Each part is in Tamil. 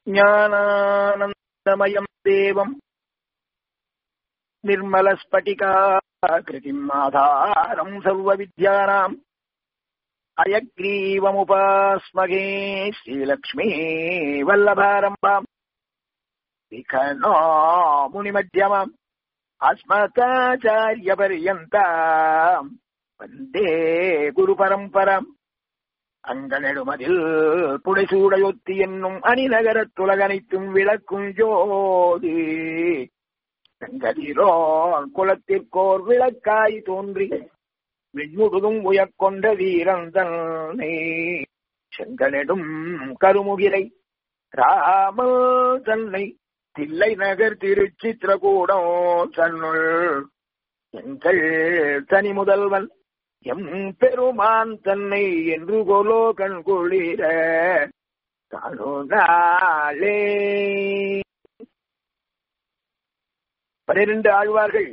ज्ञानानन्दमयम् देवम् निर्मलस्फटिकाकृतिम् आधारम् सर्वविद्यानाम् अयग्रीवमुपास्मगे श्रीलक्ष्मी वल्लभारम्भाम् विखनो मुनिमध्यमाम् अस्मताचार्यपर्यन्ताम् वन्दे குருபரம்பரம் அங்கனெடுமதில் புடைசூடையொத்தி என்னும் அணிநகரத் துலகனைத்தும் விளக்கும் ஜோதி செங்கதிரோன் குலத்திற்கோர் விளக்காய் தோன்றி விண்முழுதும் உயர்கொண்ட வீரன் தன்னை செங்கனெடும் கருமுகிலை ராமல் தன்னை தில்லை நகர் திருச்சித்திரகூடம் தன்னுள் எங்கள் தனி முதல்வன் எம் பெருமான் தன்னை என்று கோலோ கண் குளிர காணுனாளே பனிரெண்டு ஆழ்வார்கள்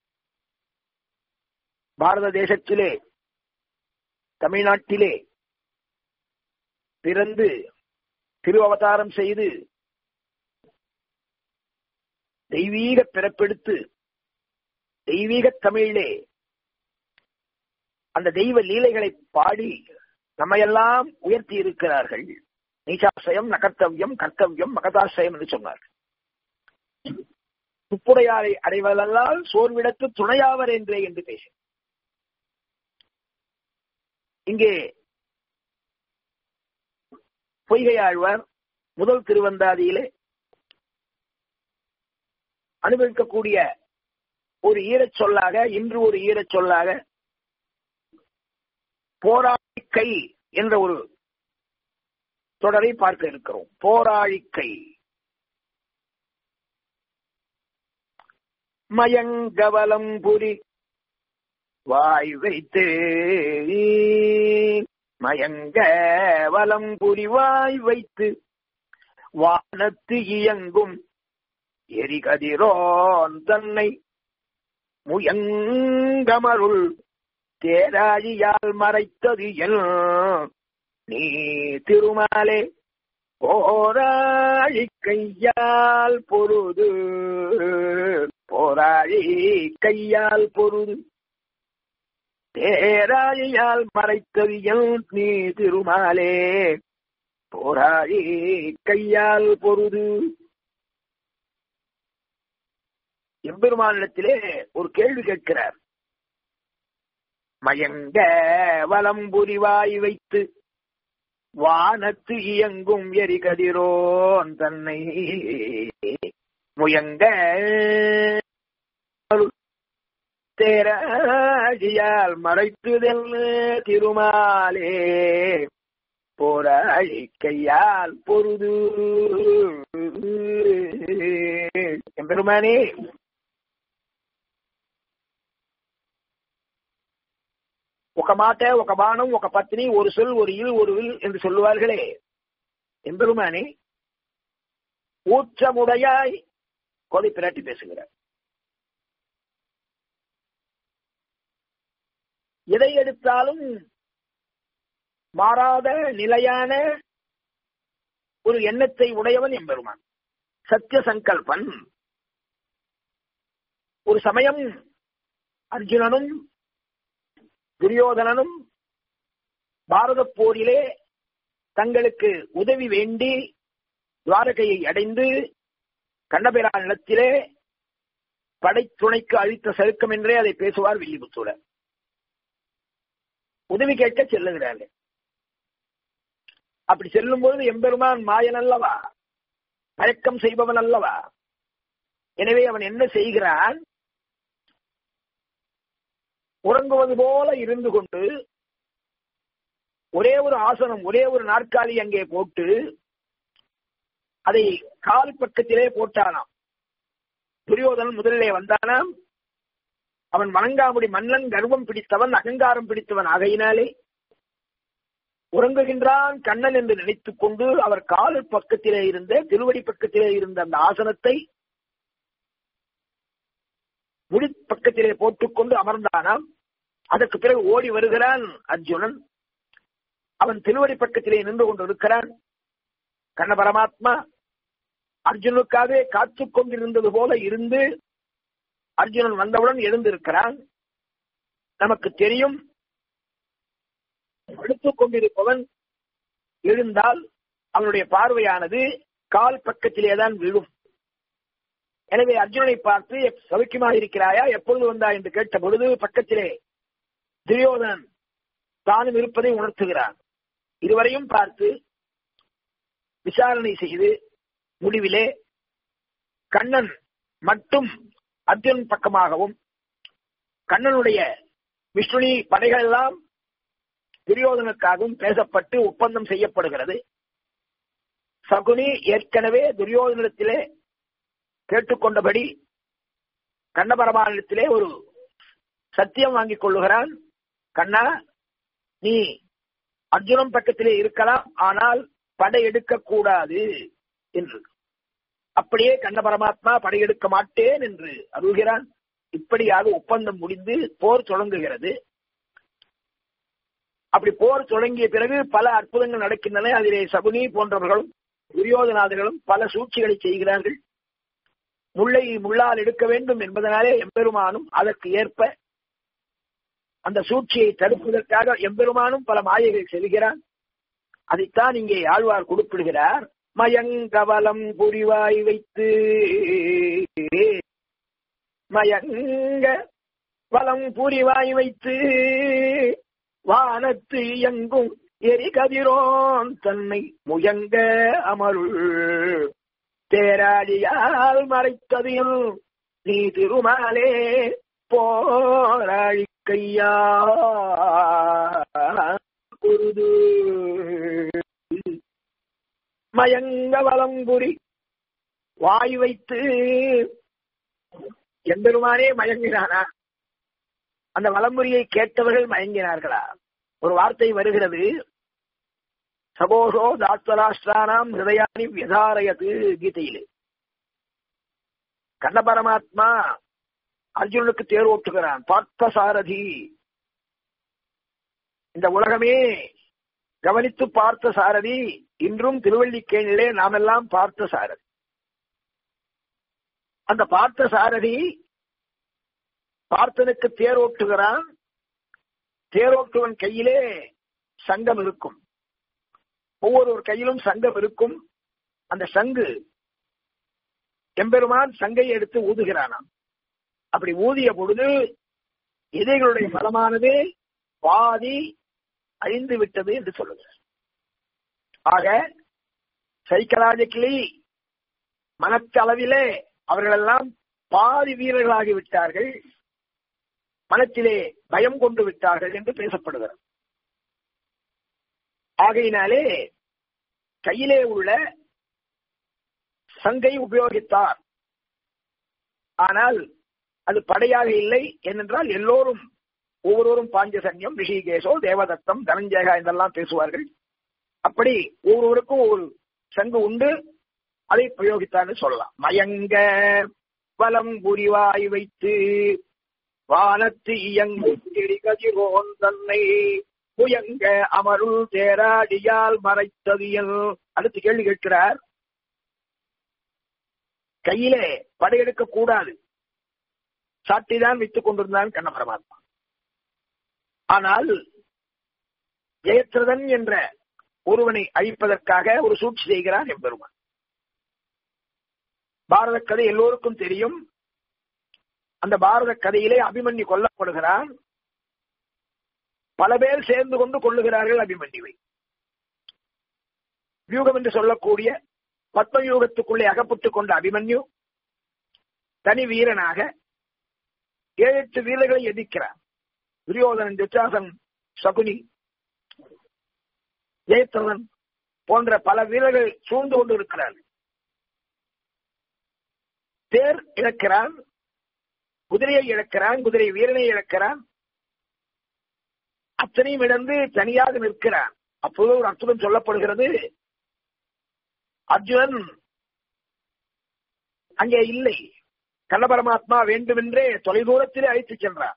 பாரத தேசத்திலே தமிழ்நாட்டிலே பிறந்து திரு அவதாரம் செய்து தெய்வீக பிறப்பெடுத்து தெய்வீக தமிழிலே அந்த தெய்வ லீலைகளை பாடி நம்மையெல்லாம் உயர்த்தி இருக்கிறார்கள் நீச்சாசயம் நகர்த்தவியம் கர்த்தவியம் மகதாசயம் என்று சொன்னார்கள் துப்புடையாரை அடைவதல்லால் சோர்விடத்து துணையாவர் என்றே என்று பேச இங்கே பொய்கை ஆழ்வார் முதல் திருவந்தாதியிலே அனுபவிக்கக்கூடிய ஒரு ஈரச் சொல்லாக இன்று ஒரு ஈரச் சொல்லாக போராளிக்கை என்ற ஒரு தொடரை பார்க்க இருக்கிறோம் போராளிக்கை மயங்கவலம் புரி வாய் வைத்து மயங்க வலம் புரி வாய் வைத்து வானத்து இயங்கும் எரிகதிரோன் தன்னை முயங்கமருள் தேராழியால் மறைத்தது என் நீ திருமாலே போராழி கையால் பொருது போராழி கையால் பொருது தேராழியால் மறைத்தது என் நீ திருமாலே போராழி கையால் பொருது எம்பெருமானிடத்திலே ஒரு கேள்வி கேட்கிறார் மயங்க வலம்புரிவாய் வைத்து வானத்து இயங்கும் எரிகதிரோன் தன்னை முயங்க தேராஜியால் மறைத்துதல் திருமாலே போராழி கையால் பொருது எம்பெருமானே ఒక మాట ఒక బాణం ఒక పత్ని ஒரு சொல் ஒரு இல் ஒரு வில் என்று சொல்லுவார்களே எம்பெருமானே ஊற்றமுடையாய் கொலை பிராட்டி பேசுகிறார் எதை எடுத்தாலும் மாறாத நிலையான ஒரு எண்ணத்தை உடையவன் எம்பெருமான் சத்திய சங்கல்பன் ஒரு சமயம் அர்ஜுனனும் துரியோதனனும் பாரத போரிலே தங்களுக்கு உதவி வேண்டி துவாரகையை அடைந்து கண்ணபிரா நிலத்திலே படைத்துணைக்கு அழித்த சருக்கம் என்றே அதை பேசுவார் வில்லிபுத்தூரர் உதவி கேட்க செல்லுகிறார்கள் அப்படி செல்லும் பொழுது எம்பெருமான் மாயன் அல்லவா மயக்கம் செய்பவன் அல்லவா எனவே அவன் என்ன செய்கிறான் உறங்குவது போல இருந்து கொண்டு ஒரே ஒரு ஆசனம் ஒரே ஒரு நாற்காலி அங்கே போட்டு அதை கால் பக்கத்திலே போட்டானாம் துரியோதனன் முதலிலே வந்தானாம் அவன் வணங்காமுடி மன்னன் கர்வம் பிடித்தவன் அகங்காரம் பிடித்தவன் ஆகையினாலே உறங்குகின்றான் கண்ணன் என்று நினைத்துக் கொண்டு அவர் கால் பக்கத்திலே இருந்த திருவடி பக்கத்திலே இருந்த அந்த ஆசனத்தை முடி பக்கத்திலே போட்டுக்கொண்டு அமர்ந்தானாம் அதற்கு பிறகு ஓடி வருகிறான் அர்ஜுனன் அவன் திருவடி பக்கத்திலே நின்று கொண்டு இருக்கிறான் கண்ண பரமாத்மா அர்ஜுனுக்காகவே காத்து கொண்டிருந்தது போல இருந்து அர்ஜுனன் வந்தவுடன் எழுந்திருக்கிறான் நமக்கு தெரியும் படுத்துக் கொண்டிருப்பவன் எழுந்தால் அவனுடைய பார்வையானது கால் பக்கத்திலேதான் விழும் எனவே அர்ஜுனனை பார்த்து சௌக்கியமாக இருக்கிறாயா எப்பொழுது வந்தா என்று கேட்ட பொழுது பக்கத்திலே துரியோதனன் தானும் இருப்பதை உணர்த்துகிறான் இதுவரையும் பார்த்து விசாரணை செய்து முடிவிலே கண்ணன் மட்டும் அர்ஜுன் பக்கமாகவும் கண்ணனுடைய விஷ்ணுனி படைகள் எல்லாம் துரியோதனுக்காகவும் பேசப்பட்டு ஒப்பந்தம் செய்யப்படுகிறது சகுனி ஏற்கனவே துரியோதனத்திலே கேட்டுக்கொண்டபடி கண்ணபரமானிடத்திலே ஒரு சத்தியம் வாங்கிக் கொள்ளுகிறான் கண்ணா நீ அர்ஜுனன் பக்கத்திலே இருக்கலாம் ஆனால் படையெடுக்க கூடாது என்று அப்படியே கண்ண பரமாத்மா படையெடுக்க மாட்டேன் என்று அருள்கிறான் இப்படியாக ஒப்பந்தம் முடிந்து போர் தொடங்குகிறது அப்படி போர் தொடங்கிய பிறகு பல அற்புதங்கள் நடக்கின்றன அதிலே சகுனி போன்றவர்களும் துரியோதனாதர்களும் பல சூழ்ச்சிகளை செய்கிறார்கள் முல்லை முள்ளால் எடுக்க வேண்டும் என்பதனாலே எம்பெருமானும் அதற்கு ஏற்ப அந்த சூழ்ச்சியை தடுப்பதற்காக எம்பெருமானும் பல மாயைகள் செல்கிறான் அதைத்தான் இங்கே ஆழ்வார் குறிப்பிடுகிறார் மயங்கவலம் புரிவாய் வைத்து மயங்க வலம் புரிவாய் வைத்து வானத்து எங்கும் எரி கதிரோன் தன்னை முயங்க அமருள் தேராடியால் மறைத்ததில் நீ திருமாலே போராழி கையா குருது மயங்க வலம்புரி வாய் வைத்து எம்பெருமானே மயங்கினானா அந்த வலம்புரியை கேட்டவர்கள் மயங்கினார்களா ஒரு வார்த்தை வருகிறது சகோஷோ தாஸ்வராஷ்டிரானாம் ஹிருதயானி வியதாரயத்து கீதையிலே கண்ண பரமாத்மா அர்ஜுனனுக்கு தேர் ஓட்டுகிறான் பார்த்த சாரதி இந்த உலகமே கவனித்து பார்த்த சாரதி இன்றும் திருவள்ளிக்கேணிலே நாமெல்லாம் பார்த்த சாரதி அந்த பார்த்த சாரதி பார்த்தனுக்கு தேர் ஓட்டுகிறான் தேரோட்டுவன் கையிலே சங்கம் இருக்கும் ஒவ்வொரு கையிலும் சங்கம் இருக்கும் அந்த சங்கு எம்பெருமான் சங்கை எடுத்து ஊதுகிறானாம் அப்படி ஊதிய பொழுது எதிரிகளுடைய பலமானது பாதி அழிந்து விட்டது என்று சொல்லுகிறார் ஆக சைக்கலாஜிக்கலி மனத்தளவிலே அவர்களெல்லாம் பாதி வீரர்களாகி விட்டார்கள் மனத்திலே பயம் கொண்டு விட்டார்கள் என்று பேசப்படுகிறது ஆகையினாலே கையிலே உள்ள சங்கை உபயோகித்தார் ஆனால் அது படையாக இல்லை ஏனென்றால் எல்லோரும் ஒவ்வொருவரும் பாஞ்சசன்யம் ரிஷிகேசோ தேவதத்தம் தனஞ்சேகா என்றெல்லாம் பேசுவார்கள் அப்படி ஒவ்வொருவருக்கும் ஒரு சங்கு உண்டு அதை பிரயோகித்தான்னு சொல்லலாம் மயங்க வலம் புரிவாய் வைத்து வானத்து இயங்கு செடி கதிரோன் தன்னை புயங்க அமருள் தேராடியால் மறைத்ததியல் அடுத்து கேள்வி கேட்கிறார் கையிலே படையெடுக்க கூடாது சாட்டிதான் வைத்துக் கொண்டிருந்தான் கண்ண பரமாத்மா ஆனால் ஜெயத்ரதன் என்ற ஒருவனை அழிப்பதற்காக ஒரு சூழ்ச்சி செய்கிறான் எம்பெருமான் பாரத கதை எல்லோருக்கும் தெரியும் அந்த பாரத கதையிலே அபிமன்யு கொல்லப்படுகிறான் பல பேர் சேர்ந்து கொண்டு கொள்ளுகிறார்கள் அபிமன்யுவை வியூகம் என்று சொல்லக்கூடிய பத்மயூகத்துக்குள்ளே அகப்பட்டுக் கொண்ட அபிமன்யு தனி வீரனாக ஏழு எட்டு வீரர்களை எதிர்க்கிறார் துரியோதனன் துச்சாசன் சகுனி ஜெயத்ரதன் போன்ற பல வீரர்கள் சூழ்ந்து கொண்டு இருக்கிறார்கள் தேர் இழக்கிறான் குதிரையை இழக்கிறான் குதிரை வீரனை இழக்கிறான் அத்தனையும் இழந்து தனியாக நிற்கிறான் அப்போது ஒரு அற்புதம் சொல்லப்படுகிறது அர்ஜுனன் அங்கே இல்லை கள்ள பரமாத்மா வேண்டுமென்றே தொலைதூரத்திலே அழைத்துச் சென்றார்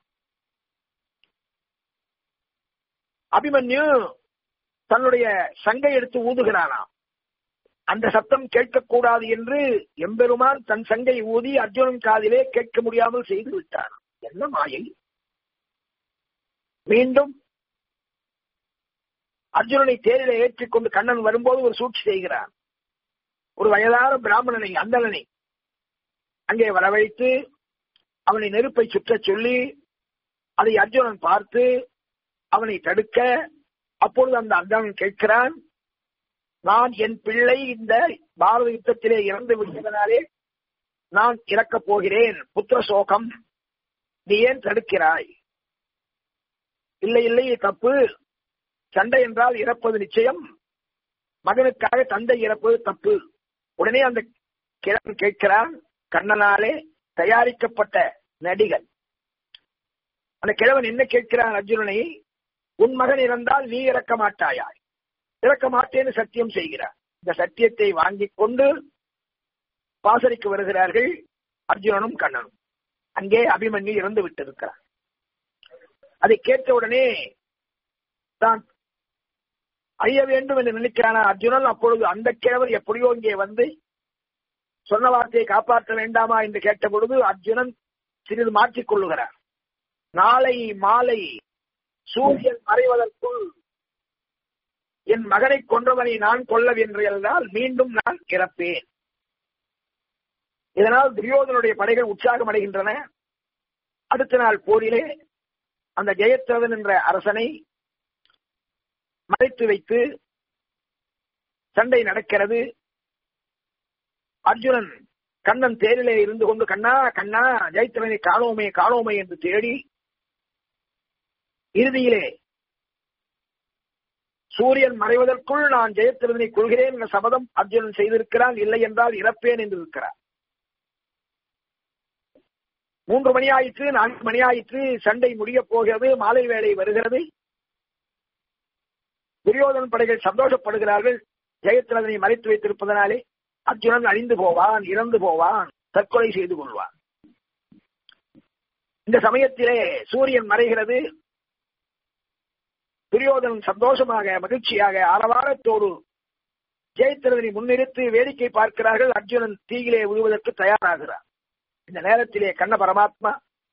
அபிமன்யு தன்னுடைய சங்கை எடுத்து ஊதுகிறானாம் அந்த சத்தம் கேட்கக்கூடாது என்று எம்பெருமான் தன் சங்கை ஊதி அர்ஜுனன் காதிலே கேட்க முடியாமல் செய்து விட்டான் என்ன மாயை மீண்டும் அர்ஜுனனை தேரில ஏற்றிக்கொண்டு கண்ணன் வரும்போது ஒரு சூழ்ச்சி செய்கிறான் ஒரு வயதான பிராமணனை அந்தலனை அங்கே வரவழைத்து அவனை நெருப்பை சுற்றச் சொல்லி அதை அர்ஜுனன் பார்த்து அவனை தடுக்க அப்பொழுது அந்த அந்தணன் கேட்கிறான் நான் என் பிள்ளை இந்த பாரத யுத்தத்திலே இறந்து விட்டதனாலே நான் இறக்கப் போகிறேன் புத்திர சோகம் நீ ஏன் தடுக்கிறாய் இல்லை இல்லை தப்பு சண்டை என்றால் இறப்பது நிச்சயம் மகனுக்காக தந்தை இறப்பது தப்பு உடனே அந்த கிழவன் கேட்கிறான் கண்ணனாலே தயாரிக்கப்பட்ட நடிகன் அந்த கிழவன் என்ன கேட்கிறான் அர்ஜுனனை உன் மகன் இறந்தால் நீ இறக்க மாட்டாயாய் இறக்க மாட்டேன்னு சத்தியம் செய்கிறார் இந்த சத்தியத்தை வாங்கிக் கொண்டு பாசறைக்கு வருகிறார்கள் அர்ஜுனனும் கண்ணனும் அங்கே அபிமன்யு இறந்து விட்டிருக்கிறார் அதை கேட்ட உடனே தான் அழிய வேண்டும் என்று நினைக்கிறான அர்ஜுனன் அப்பொழுது அந்த கிழவர் எப்படியோ இங்கே வந்து சொன்ன வார்த்தையை காப்பாற்ற வேண்டாமா என்று கேட்ட பொழுது அர்ஜுனன் சிறிது மாற்றிக் கொள்ளுகிறார் நாளை மாலை சூரியன் மறைவதற்குள் என் மகனை கொன்றவனை நான் கொல்லவென்றால் மீண்டும் நான் இறப்பேன் இதனால் துரியோதனுடைய படைகள் உற்சாகம் அடைகின்றன அடுத்த நாள் போரிலே அந்த ஜெயத்ரதன் என்ற அரசனை மறைத்து வைத்து சண்டை நடக்கிறது அர்ஜுனன் கண்ணன் தேரிலே இருந்து கொண்டு கண்ணா கண்ணா ஜெயத்ரனை காணோமே காணோமே என்று தேடி இறுதியிலே சூரியன் மறைவதற்குள் நான் ஜெயத்திரதனை கொள்கிறேன் என்ற சபதம் அர்ஜுனன் செய்திருக்கிறான் இல்லை என்றால் இறப்பேன் என்று இருக்கிறார் மூன்று மணி ஆயிற்று நான்கு மணி ஆயிற்று சண்டை முடிய போகிறது மாலை வேலை வருகிறது துரியோதன படைகள் சந்தோஷப்படுகிறார்கள் ஜெயத்திரதனை மறைத்து வைத்திருப்பதனாலே அர்ஜுனன் அழிந்து போவான் இறந்து போவான் தற்கொலை செய்து கொள்வான் இந்த சமயத்திலே சூரியன் மறைகிறது துரியோதனன் சந்தோஷமாக மகிழ்ச்சியாக ஆரவாரத்தோடு ஜெயத்திரதனை முன்னிறுத்து வேடிக்கை பார்க்கிறார்கள் அர்ஜுனன் தீயிலே விழுவதற்கு தயாராகிறார் இந்த நேரத்திலே கண்ண பரமாத்மா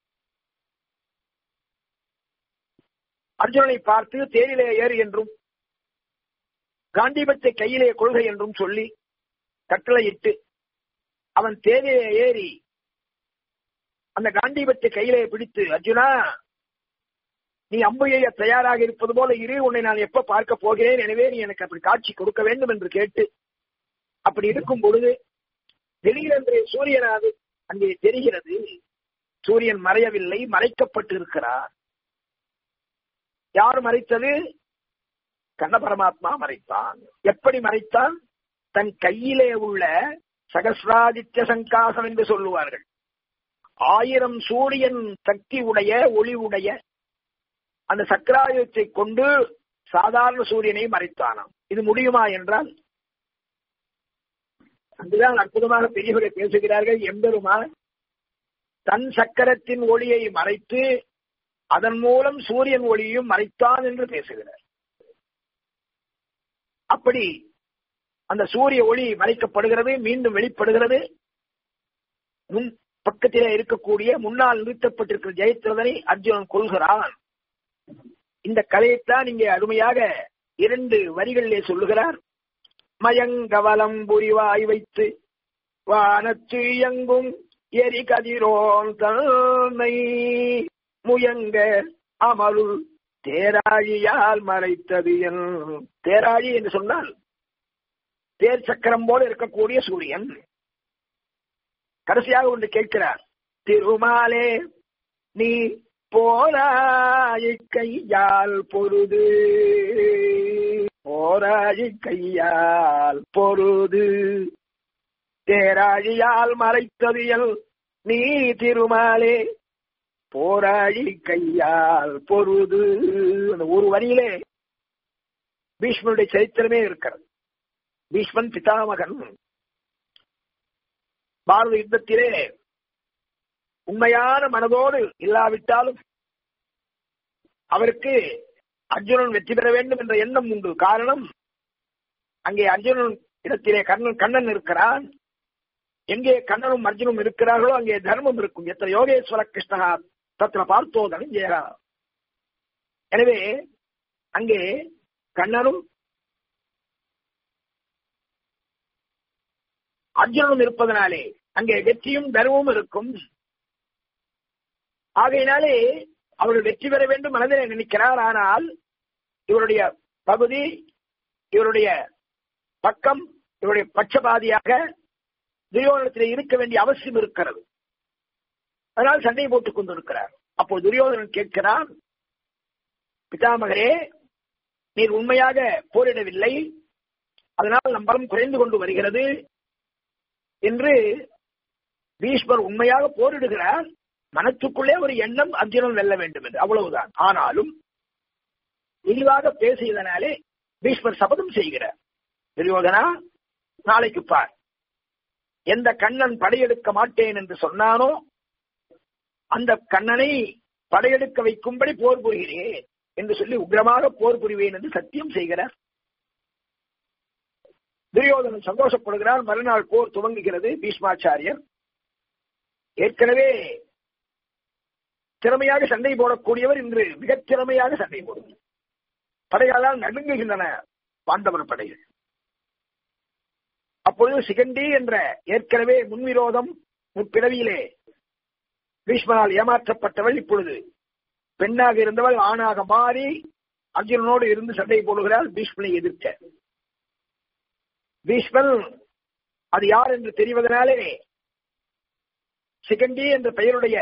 அர்ஜுனனை பார்த்து தேரிலே ஏறு என்றும் காந்திபத்தை கையிலே கொள்கை என்றும் சொல்லி கட்டளையிட்டு அவன் தேரிலே ஏறி அந்த காந்திபத்தை கையிலே பிடித்து அர்ஜுனா நீ அம்பைய தயாராக இருப்பது போல இரு உன்னை நான் எப்ப பார்க்க போகிறேன் எனவே நீ எனக்கு அப்படி காட்சி கொடுக்க வேண்டும் என்று கேட்டு அப்படி இருக்கும் பொழுது திடீரென்று சூரியனாது அங்கே தெரிகிறது சூரியன் மறையவில்லை மறைக்கப்பட்டு இருக்கிறார் யார் மறைத்தது கண்ண பரமாத்மா மறைத்தான் எப்படி மறைத்தான் தன் கையிலே உள்ள சகசிராதித்ய சங்காசம் என்று சொல்லுவார்கள் ஆயிரம் சூரியன் சக்தி உடைய ஒளி உடைய அந்த சக்கராயுதத்தை கொண்டு சாதாரண சூரியனை மறைத்தானாம் இது முடியுமா என்றால் அங்குதான் அற்புதமாக பெரியவர்கள் பேசுகிறார்கள் எம்பெருமான் தன் சக்கரத்தின் ஒளியை மறைத்து அதன் மூலம் சூரியன் ஒளியையும் மறைத்தான் என்று பேசுகிறார் அப்படி அந்த சூரிய ஒளி மறைக்கப்படுகிறது மீண்டும் வெளிப்படுகிறது முன் பக்கத்திலே இருக்கக்கூடிய முன்னால் நிறுத்தப்பட்டிருக்கிற ஜெயத்ரதனை அர்ஜுனன் கொள்கிறான் இந்த கதையைத்தான் இங்கே அருமையாக இரண்டு வரிகளிலே சொல்லுகிறார் மயங்கவலம் புரிவாய் வைத்து வானத்து இயங்கும் எரி கதிரோன் தன்னை முயங்க அமருள் தேராழியால் மறைத்தது என் தேராழி என்று சொன்னால் தேர் சக்கரம் போல இருக்கக்கூடிய சூரியன் கடைசியாக ஒன்று கேட்கிறார் திருமாலே நீ போராய் கையால் பொருது போராய் கையால் பொருது தேராழியால் மறைத்ததியல் நீ திருமாலே போராழி கையால் பொருது அந்த ஒரு வரியிலே பீஷ்மனுடைய சரித்திரமே இருக்கிறது பீஷ்மன் பிதாமகன் பாரத யுத்தத்திலே உண்மையான மனதோடு இல்லாவிட்டாலும் அவருக்கு அர்ஜுனன் வெற்றி பெற வேண்டும் என்ற எண்ணம் உண்டு காரணம் அங்கே அர்ஜுனன் இடத்திலே கண்ணன் கண்ணன் இருக்கிறான் எங்கே கண்ணனும் அர்ஜுனும் இருக்கிறார்களோ அங்கே தர்மம் இருக்கும் எத்தனை யோகேஸ்வர கிருஷ்ணா தத்திர பார்த்தோ தனஞ்சேரா எனவே அங்கே கண்ணனும் அர்ஜுனனும் இருப்பதனாலே அங்கே வெற்றியும் தர்மமும் இருக்கும் ஆகையினாலே அவர்கள் வெற்றி பெற வேண்டும் மனதிலே நினைக்கிறார் ஆனால் இவருடைய பகுதி இவருடைய பக்கம் இவருடைய பட்சபாதியாக துரியோதனத்தில் இருக்க வேண்டிய அவசியம் இருக்கிறது அதனால் சண்டை போட்டுக் கொண்டிருக்கிறார் அப்போ துரியோதனன் கேட்கிறான் பிதாமகரே நீர் உண்மையாக போரிடவில்லை அதனால் நம் பலம் குறைந்து கொண்டு வருகிறது என்று பீஷ்மர் உண்மையாக போரிடுகிறார் மனத்துக்குள்ளே ஒரு எண்ணம் அர்ஜுனன் வெல்ல வேண்டும் என்று அவ்வளவுதான் ஆனாலும் இழிவாக பேசியதனாலே பீஷ்மர் சபதம் செய்கிறார் துரியோதனா நாளைக்கு பார் எந்த கண்ணன் படையெடுக்க மாட்டேன் என்று சொன்னானோ அந்த கண்ணனை படையெடுக்க வைக்கும்படி போர் புரிகிறேன் என்று சொல்லி உக்ரமாக போர் புரிவேன் என்று சத்தியம் செய்கிறார் துரியோதனன் சந்தோஷப்படுகிறார் மறுநாள் போர் துவங்குகிறது பீஷ்மாச்சாரியர் ஏற்கனவே திறமையாக சண்டை போடக்கூடியவர் இன்று மிகத் திறமையாக சண்டை போடுவார் படைகளால் நடுங்குகின்றன பாண்டவர் படைகள் அப்பொழுது சிகண்டி என்ற ஏற்கனவே முன்விரோதம் முற்பிறவியிலே பீஷ்மனால் ஏமாற்றப்பட்டவள் இப்பொழுது பெண்ணாக இருந்தவள் ஆணாக மாறி அர்ஜுனனோடு இருந்து சண்டை போடுகிறாள் பீஷ்மனை எதிர்க்க பீஷ்மன் அது யார் என்று தெரிவதனாலே சிகண்டி என்ற பெயருடைய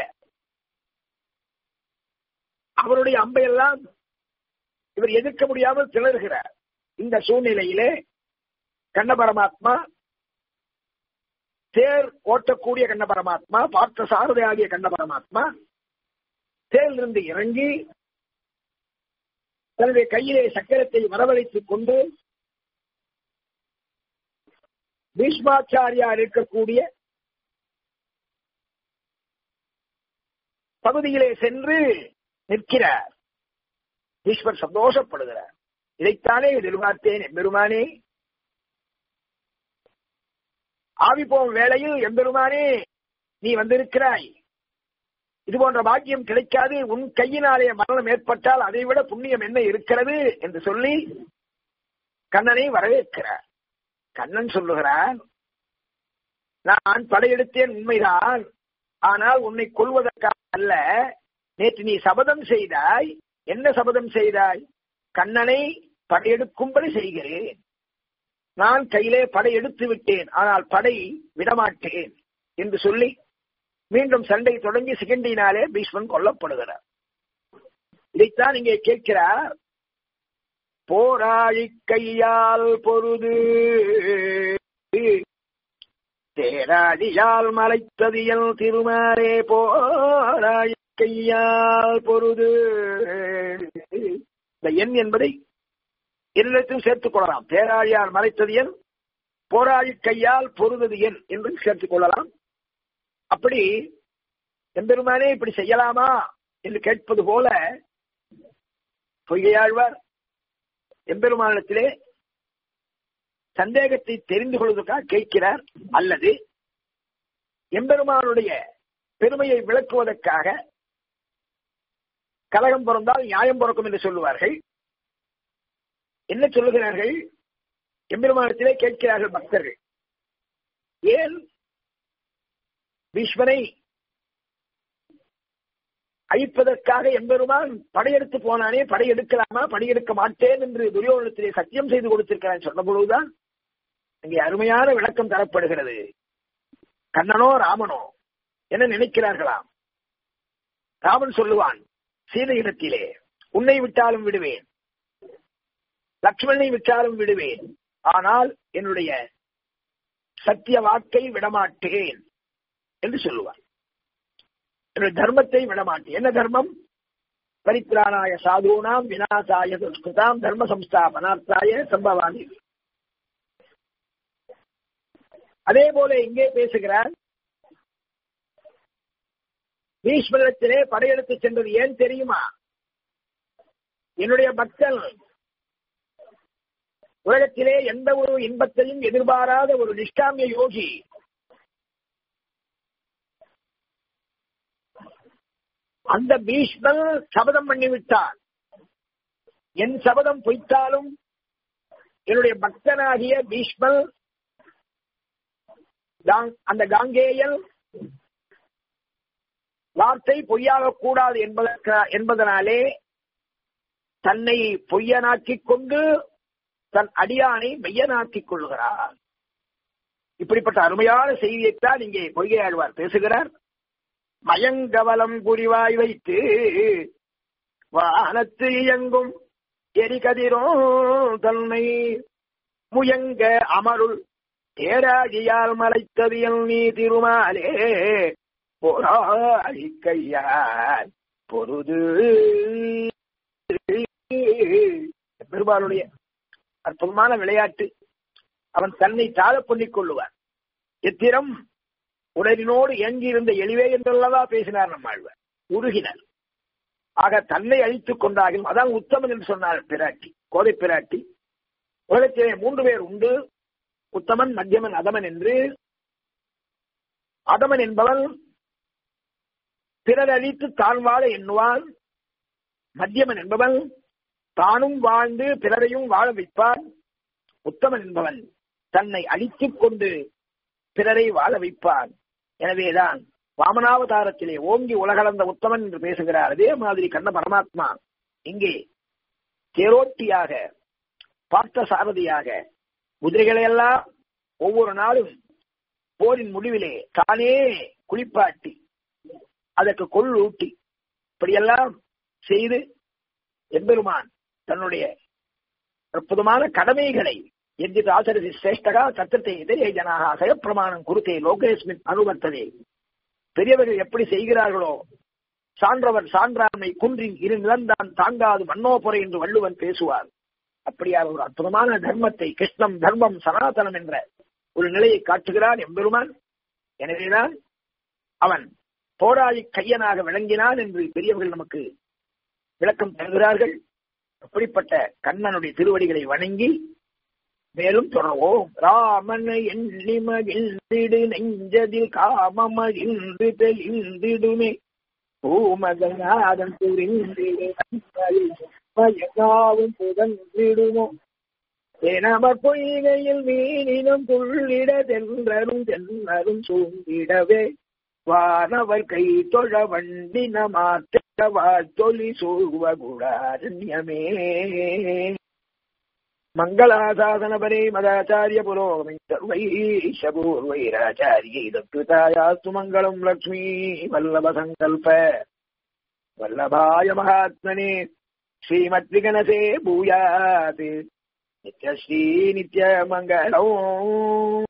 அவருடைய அம்பையெல்லாம் இவர் எதிர்க்க முடியாமல் திணறுகிறார் இந்த சூழ்நிலையிலே கண்ண பரமாத்மா தேர் ஓட்டக்கூடிய கண்ண பரமாத்மா பார்த்த சாரதி ஆகிய கண்ண பரமாத்மா தேரிலிருந்து இறங்கி தன்னுடைய கையிலே சக்கரத்தை வரவழைத்துக் கொண்டு பீஷ்மாச்சாரியார் இருக்கக்கூடிய பகுதியிலே சென்று நிற்கிறார் ஈஸ்வர் சந்தோஷப்படுகிறார் இதைத்தானே எதிர்பார்த்தேன் எம்பெருமானே ஆவி போகும் வேளையில் எம்பெருமானே நீ வந்திருக்கிறாய் இது போன்ற பாக்கியம் கிடைக்காது உன் கையினாலே மரணம் ஏற்பட்டால் அதை விட புண்ணியம் என்ன இருக்கிறது என்று சொல்லி கண்ணனை வரவேற்கிறார் கண்ணன் சொல்லுகிறான் நான் படையெடுத்தேன் உண்மைதான் ஆனால் உன்னை கொள்வதற்காக அல்ல நேற்று நீ சபதம் செய்தாய் என்ன சபதம் செய்தாய் கண்ணனை படையெடுக்கும்படி செய்கிறேன் நான் கையிலே படை எடுத்து விட்டேன் ஆனால் படை விடமாட்டேன் என்று சொல்லி மீண்டும் சண்டை தொடங்கி சிகண்டினாலே பீஷ்மன் கொல்லப்படுகிறார் இதைத்தான் இங்கே கேட்கிறார் போராழி கையால் பொருது தேராடியால் மலைத்ததியல் திருமாரே போராழி கையால் பொருது இந்த எண் என்பதை இரண்டிடத்தையும் சேர்த்துக் கொள்ளலாம் பேராழியால் மறைத்தது என் போராளி கையால் பொருதது என் என்று சேர்த்துக் கொள்ளலாம் அப்படி எம்பெருமானே இப்படி செய்யலாமா என்று கேட்பது போல பொய்கையாழ்வார் எம்பெருமானிடத்திலே சந்தேகத்தை தெரிந்து கொள்வதற்காக கேட்கிறார் அல்லது எம்பெருமானுடைய பெருமையை விளக்குவதற்காக கலகம் பிறந்தால் நியாயம் பிறக்கும் என்று சொல்லுவார்கள் என்ன சொல்லுகிறார்கள் எம்பெருமானத்திலே கேட்கிறார்கள் பக்தர்கள் ஏன் பீஷ்மனை அழிப்பதற்காக எம்பெருமான் படையெடுத்து போனானே படையெடுக்கலாமா படையெடுக்க மாட்டேன் என்று துரியோகத்திலே சத்தியம் செய்து கொடுத்திருக்கிறான் சொன்ன பொழுதுதான் இங்கே அருமையான விளக்கம் தரப்படுகிறது கண்ணனோ ராமனோ என நினைக்கிறார்களாம் ராமன் சொல்லுவான் சீதையிடத்திலே உன்னை விட்டாலும் விடுவேன் லக்ஷ்மணனை விட்டாலும் விடுவேன் ஆனால் என்னுடைய சத்திய வாக்கை விடமாட்டேன் என்று சொல்லுவார் என்னுடைய தர்மத்தை விடமாட்டேன் என்ன தர்மம் பரித்ராணாய சாதுனாம் விநாசாய சம்ஸ்கிருதாம் தர்ம சம்ஸ்தாபனார்த்தாய சம்பவாமி அதே போல இங்கே பேசுகிறார் பீஷ்மரிடத்திலே படையெடுத்து சென்றது ஏன் தெரியுமா என்னுடைய பக்தன் உலகத்திலே எந்த ஒரு இன்பத்தையும் எதிர்பாராத ஒரு நிஷ்காமிய யோகி அந்த பீஷ்மன் சபதம் பண்ணிவிட்டார் என் சபதம் பொய்த்தாலும் என்னுடைய பக்தனாகிய பீஷ்மல் அந்த காங்கேயன் வார்த்தை பொய்யாக கூடாது என்பதற்கு என்பதனாலே தன்னை பொய்யனாக்கிக் கொண்டு தன் அடியானை மெய்யனாக்கிக் கொள்கிறார் இப்படிப்பட்ட அருமையான செய்தியைத்தான் இங்கே பொய்கையாழ்வார் பேசுகிறார் மயங்கவலம் குறிவாய் வைத்து வானத்து இயங்கும் எரிகதிரோ தன்னை முயங்க அமருள் தேராகியால் மலைத்தவியல் நீ திருமாலே போராடி கையால் பொருது பெருமாளுடைய அற்புதமான விளையாட்டு அவன் தன்னை தாழ பண்ணிக் கொள்ளுவார் எத்திரம் உடலினோடு இயங்கியிருந்த எளிவே என்றல்லவா பேசினார் நம்மாழ்வார் உருகினார் ஆக தன்னை அழித்துக் கொண்டாகும் அதான் உத்தமன் என்று சொன்னார் பிராட்டி கோதை பிராட்டி உலகத்திலே மூன்று பேர் உண்டு உத்தமன் மத்தியமன் அதமன் என்று அதமன் என்பவன் பிறர் அழித்து தான் வாழ எண்ணுவான் மத்தியமன் என்பவன் தானும் வாழ்ந்து பிறரையும் வாழ வைப்பான் உத்தமன் என்பவன் தன்னை அழித்துக் கொண்டு பிறரை வாழ வைப்பான் எனவேதான் வாமனாவதாரத்திலே ஓங்கி உலகளந்த உத்தமன் என்று பேசுகிறார் அதே மாதிரி கண்ண பரமாத்மா இங்கே தேரோட்டியாக பார்த்த சாரதியாக குதிரைகளை எல்லாம் ஒவ்வொரு நாளும் போரின் முடிவிலே தானே குளிப்பாட்டி அதற்கு கொள்ளூட்டி இப்படியெல்லாம் செய்து எம்பெருமான் தன்னுடைய அற்புதமான கடமைகளை எஞ்சித் ஆச்சரிசி சிரேஷ்டகா தத்தத்தை எதிரே ஜனாக சயப்பிரமாணம் குருத்தே லோகேஸ்மின் அனுவர்த்ததே பெரியவர்கள் எப்படி செய்கிறார்களோ சான்றவர் சான்றாண்மை குன்றின் இரு நிலந்தான் தாங்காது மன்னோபுரை என்று வள்ளுவன் பேசுவார் அப்படியான ஒரு அற்புதமான தர்மத்தை கிருஷ்ணம் தர்மம் சனாதனம் என்ற ஒரு நிலையை காட்டுகிறான் எம்பெருமான் எனவேதான் அவன் போராளி கையனாக விளங்கினான் என்று பெரியவர்கள் நமக்கு விளக்கம் தருகிறார்கள் அப்படிப்பட்ட கண்ணனுடைய திருவடிகளை வணங்கி மேலும் தொடர்வோம் ராமன் எண்ணி மகிழ்ந்திடு நெஞ்சதில் காமமகிழ்ந்து தெளிந்திடுமே பூமகநாதன் புரிந்திடு பயனாவும் புதன்றிடுமோ எனவர் பொய்கையில் மீனினும் துள்ளிட தென்றரும் தென்னரும் சூழ்ந்திடவே வானவர் கை தொழ வண்டின மாற்றவா தொலி சூழ்வகுடாரண்யமே மங்களாசாசனபரே மதாச்சாரிய புரோகமை சர்வைஷபூர்வைராச்சாரியை தத்துதாயாஸ்து மங்களம் லக்ஷ்மீ வல்லப சங்கல்ப வல்லபாய மகாத்மனே ஸ்ரீமத்விகனசே பூயாத் நித்யஸ்ரீ நித்யமங்களம்